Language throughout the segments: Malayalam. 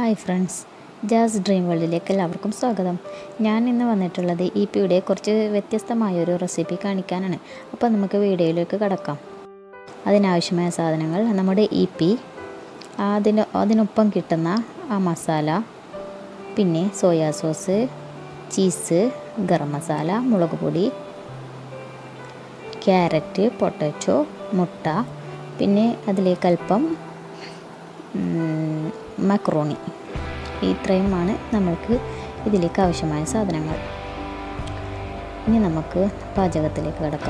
ഹായ് ഫ്രണ്ട്സ് ജാസ് ഡ്രീം വേൾഡിലേക്ക് എല്ലാവർക്കും സ്വാഗതം ഞാൻ ഇന്ന് വന്നിട്ടുള്ളത് ഇ പിയുടെ കുറച്ച് വ്യത്യസ്തമായൊരു റെസിപ്പി കാണിക്കാനാണ് അപ്പോൾ നമുക്ക് വീഡിയോയിലേക്ക് കടക്കാം അതിനാവശ്യമായ സാധനങ്ങൾ നമ്മുടെ ഇ പി അതിന് അതിനൊപ്പം കിട്ടുന്ന ആ മസാല പിന്നെ soya sauce cheese garam masala മുളക് പൊടി ക്യാരറ്റ് പൊട്ടാറ്റോ മുട്ട പിന്നെ അതിലേക്ക് അല്പം മക്രോണി ഇത്രയുമാണ് നമ്മൾക്ക് ഇതിലേക്ക് ആവശ്യമായ സാധനങ്ങൾ ഇനി നമുക്ക് പാചകത്തിലേക്ക് കിടക്കാം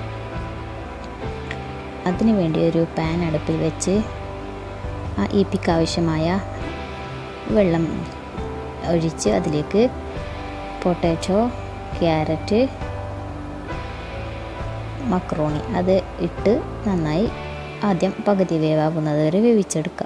അതിനു വേണ്ടി ഒരു പാൻ അടുപ്പിൽ വെച്ച് ആ ഈപ്പിക്ക് ആവശ്യമായ വെള്ളം ഒഴിച്ച് അതിലേക്ക് പൊട്ടാറ്റോ ക്യാരറ്റ് മക്രോണി അത് ഇട്ട് നന്നായി ആദ്യം പകുതി വേവാകുന്നത് വരെ വേവിച്ചെടുക്കുക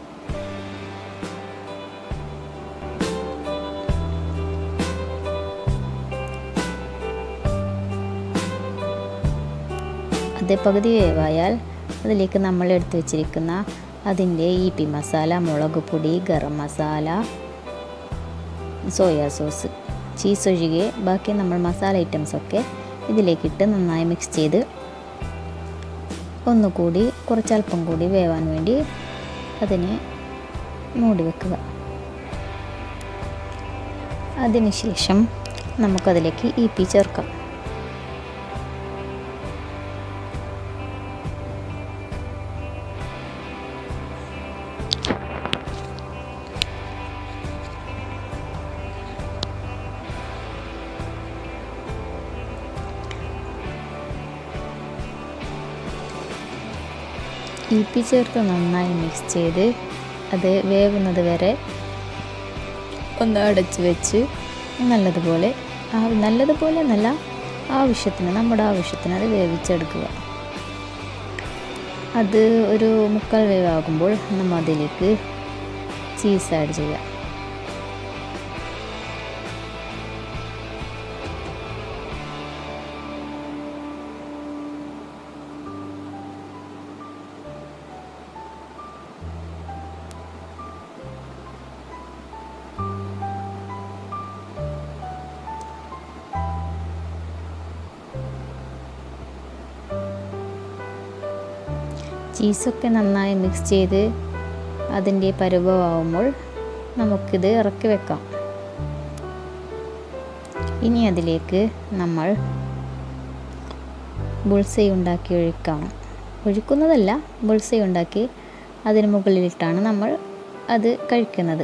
അത് പകുതി വേവായാൽ അതിലേക്ക് നമ്മൾ എടുത്തു വച്ചിരിക്കുന്ന അതിൻ്റെ ഇ പി മസാല മുളക് പൊടി garam masala soya sauce cheese ഒഴികെ ബാക്കി നമ്മൾ മസാല ഐറ്റംസൊക്കെ ഇതിലേക്കിട്ട് നന്നായി മിക്സ് ചെയ്ത് ഒന്നുകൂടി കുറച്ചല്പം കൂടി വേവാൻ വേണ്ടി അതിനെ മൂടി വെക്കുക അതിനുശേഷം നമുക്കതിലേക്ക് ഇ പി ചേർക്കാം ഇ പി ചേർത്ത് നന്നായി മിക്സ് ചെയ്ത് അത് വേവുന്നത് വരെ ഒന്ന് അടച്ച് വെച്ച് നല്ലതുപോലെ ആ നല്ലതുപോലെ നല്ല ആവശ്യത്തിന് നമ്മുടെ ആവശ്യത്തിന് അത് വേവിച്ചെടുക്കുക അത് ഒരു മുക്കാൽ വേവാകുമ്പോൾ നമ്മൾ അതിലേക്ക് ചീസ് ആഡ് ചെയ്യാം ചീസൊക്കെ നന്നായി മിക്സ് ചെയ്ത് അതിൻ്റെ പരുവമാവുമ്പോൾ നമുക്കിത് ഇറക്കി വെക്കാം ഇനി അതിലേക്ക് നമ്മൾ ബുൾസൈ ഉണ്ടാക്കി ഒഴിക്കാം ഒഴിക്കുന്നതല്ല ബുൾസൈ ഉണ്ടാക്കി അതിന് മുകളിലിട്ടാണ് നമ്മൾ അത് കഴിക്കുന്നത്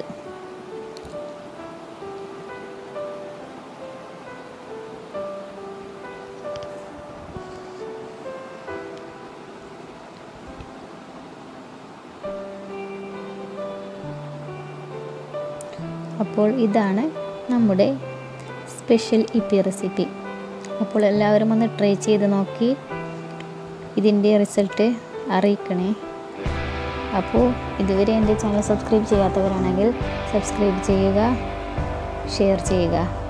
അപ്പോൾ ഇതാണ് നമ്മുടെ സ്പെഷ്യൽ ഇ പി റെസിപ്പി അപ്പോൾ എല്ലാവരും ഒന്ന് ട്രൈ ചെയ്ത് നോക്കി ഇതിൻ്റെ റിസൾട്ട് അറിയിക്കണേ അപ്പോൾ ഇതുവരെ എൻ്റെ ചാനൽ സബ്സ്ക്രൈബ് ചെയ്യാത്തവരാണെങ്കിൽ സബ്സ്ക്രൈബ് ചെയ്യുക ഷെയർ ചെയ്യുക